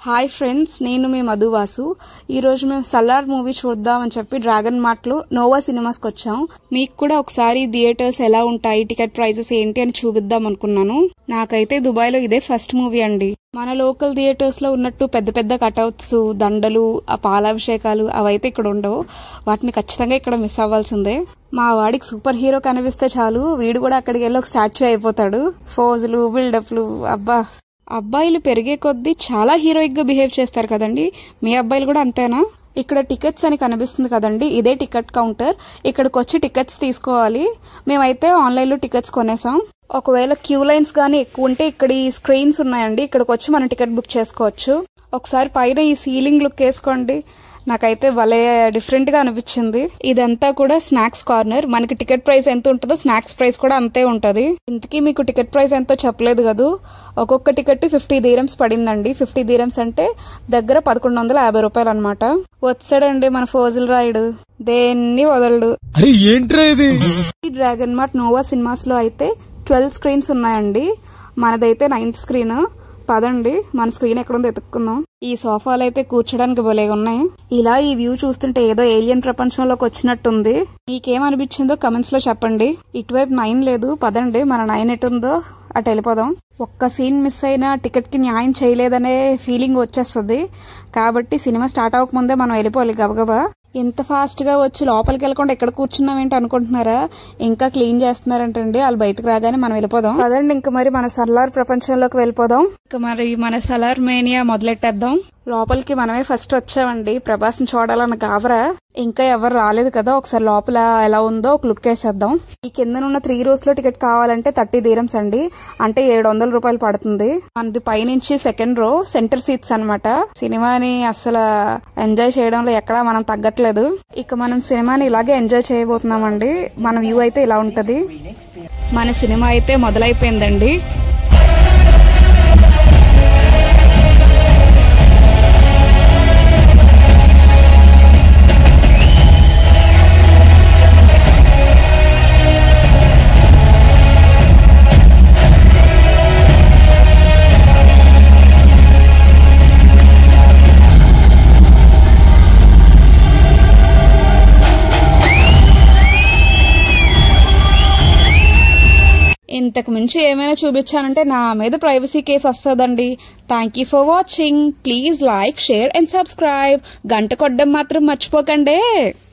hi friends నేను మీ మధువాసు ఈరోజు మేము సలార్ మూవీ చూద్దామని చెప్పి డ్రాగన్ మార్ట్లో నోవా సినిమాస్కి వచ్చాం మీకు కూడా ఒకసారి థియేటర్స్ ఎలా ఉంటాయి టికెట్ ప్రైజెస్ ఏంటి అని చూపిద్దాం అనుకున్నాను నాకైతే దుబాయ్లో ఇదే ఫస్ట్ మూవీ అండి మన లోకల్ థియేటర్స్ లో ఉన్నట్టు పెద్ద పెద్ద కటౌట్స్ దండలు ఆ పాలాభిషేకాలు అవైతే ఇక్కడ ఉండవు వాటిని ఖచ్చితంగా ఇక్కడ మిస్ అవ్వాల్సిందే మా వాడికి సూపర్ హీరో కనిపిస్తే చాలు వీడు కూడా అక్కడికి వెళ్ళి ఒక స్టాచ్యూ అయిపోతాడు ఫోజులు బిల్డప్లు అబ్బా అబ్బాయిలు పెరిగే కొద్దీ చాలా హీరోయిక్ గా బిహేవ్ చేస్తారు కదండి మీ అబ్బాయిలు కూడా అంతేనా ఇక్కడ టికెట్స్ అని కనిపిస్తుంది కదండి ఇదే టికెట్ కౌంటర్ ఇక్కడికి వచ్చి టికెట్స్ తీసుకోవాలి మేమైతే ఆన్లైన్లో టికెట్స్ కొనేసాం ఒకవేళ క్యూ లైన్స్ కానీ ఎక్కువ ఉంటే ఇక్కడ ఈ స్క్రీన్స్ ఉన్నాయండి ఇక్కడికి వచ్చి మనం టికెట్ బుక్ చేసుకోవచ్చు ఒకసారి పైన ఈ సీలింగ్ లుక్ వేసుకోండి నాకైతే భలే డిఫరెంట్ గా అనిపించింది ఇదంతా కూడా స్నాక్స్ కార్నర్ మనకి టికెట్ ప్రైస్ ఎంత ఉంటుందో స్నాక్స్ ప్రైస్ కూడా అంతే ఉంటది ఇంతకీ మీకు టికెట్ ప్రైస్ ఎంతో చెప్పలేదు కదూ ఒక్కొక్క టికెట్ ఫిఫ్టీ దీరమ్స్ పడిందండి ఫిఫ్టీ దీరమ్స్ అంటే దగ్గర పదకొండు వందల యాభై రూపాయలు అనమాట వచ్చాడండి మన ఫోజుల్ రాయుడు దేన్ని వదలడు అరే ఏంట్రా ఇది ఈ డ్రాగన్ మార్ట్ నోవా సినిమాస్ లో అయితే ట్వెల్వ్ స్క్రీన్స్ ఉన్నాయండి మనదైతే నైన్త్ స్క్రీన్ పదండి మన స్క్రీన్ ఎక్కడుందో ఎత్తుక్కుందాం ఈ సోఫాలు అయితే కూర్చోడానికి భలేగా ఉన్నాయి ఇలా ఈ వ్యూ చూస్తుంటే ఏదో ఏలియన్ ప్రపంచంలోకి వచ్చినట్టుంది మీకేమనిపించిందో కమెంట్స్ లో చెప్పండి ఇటువైపు నైన్ లేదు పదండి మన నైన్ ఎటుందో అటు వెళ్ళిపోదాం ఒక్క సీన్ మిస్ అయినా టికెట్ కి న్యాయం చేయలేదనే ఫీలింగ్ వచ్చేస్తుంది కాబట్టి సినిమా స్టార్ట్ అవ్వకముందే మనం వెళ్ళిపోవాలి గబగబా ఇంత ఫాస్ట్ గా వచ్చి లోపలికి వెళ్ళకుండా ఎక్కడ కూర్చున్నాం ఏంటి అనుకుంటున్నారా ఇంకా క్లీన్ చేస్తున్నారంటండి వాళ్ళు బయటకు రాగానే మనం వెళ్ళిపోదాం పదండి ఇంకా మరి మన సలార్ ప్రపంచంలోకి వెళ్ళిపోదాం ఇంకా మరి మన సలార్ మేనియా మొదలెట్టేద్దాం లోపలికి మనమే ఫస్ట్ వచ్చామండి ప్రభాస్ని చూడాలన్న గాబరా ఇంకా ఎవరు రాలేదు కదా ఒకసారి లోపల ఎలా ఉందో ఒక లుక్ వేసేద్దాం ఈ కిందనున్న త్రీ రోస్ లో టికెట్ కావాలంటే థర్టీ దీరమ్స్ అండి అంటే ఏడు వందల రూపాయలు పడుతుంది మనది పైనుంచి సెకండ్ రో సెంటర్ సీట్స్ అన్నమాట సినిమాని అసలు ఎంజాయ్ చేయడంలో ఎక్కడా మనం తగ్గట్లేదు ఇక మనం సినిమాని ఇలాగే ఎంజాయ్ చేయబోతున్నామండి మన వ్యూ అయితే ఇలా ఉంటది మన సినిమా అయితే మొదలైపోయిందండి ఇంతకు మించి ఏమైనా చూపించానంటే నా మీద ప్రైవసీ కేసు వస్తుందండి thank you for watching please like share and subscribe గంట కొట్టడం మాత్రం మర్చిపోకండి